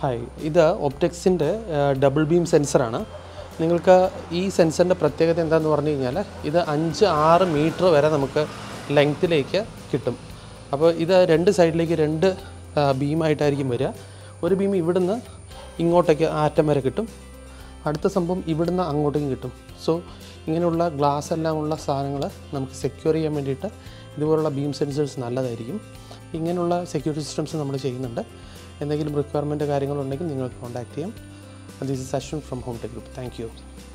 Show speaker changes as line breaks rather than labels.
hi ഇത് ഒപ്റ്റെക്സിൻ്റെ double beam സെൻസറാണ് നിങ്ങൾക്ക് ഈ സെൻസറിൻ്റെ പ്രത്യേകത എന്താണെന്ന് പറഞ്ഞു കഴിഞ്ഞാൽ ഇത് അഞ്ച് ആറ് മീറ്റർ വരെ നമുക്ക് ലെങ്ത്തിലേക്ക് കിട്ടും അപ്പോൾ ഇത് രണ്ട് സൈഡിലേക്ക് രണ്ട് ബീമായിട്ടായിരിക്കും വരിക ഒരു ബീം ഇവിടുന്ന് ഇങ്ങോട്ടേക്ക് ആറ്റം വരെ കിട്ടും അടുത്ത സംഭവം ഇവിടുന്ന് അങ്ങോട്ടേക്കും കിട്ടും സോ ഇങ്ങനെയുള്ള ഗ്ലാസ് എല്ലാം ഉള്ള സാധനങ്ങൾ നമുക്ക് സെക്യൂർ ചെയ്യാൻ വേണ്ടിയിട്ട് ഇതുപോലുള്ള ബീം സെൻസേഴ്സ് നല്ലതായിരിക്കും ഇങ്ങനെയുള്ള സെക്യൂരിറ്റി സിസ്റ്റംസ് നമ്മൾ ചെയ്യുന്നുണ്ട് എന്തെങ്കിലും റിക്വയർമെൻറ്റ് കാര്യങ്ങളുണ്ടെങ്കിൽ നിങ്ങൾക്ക് കോൺടാക്ട് ചെയ്യാം this is Ashwin from home tech group thank U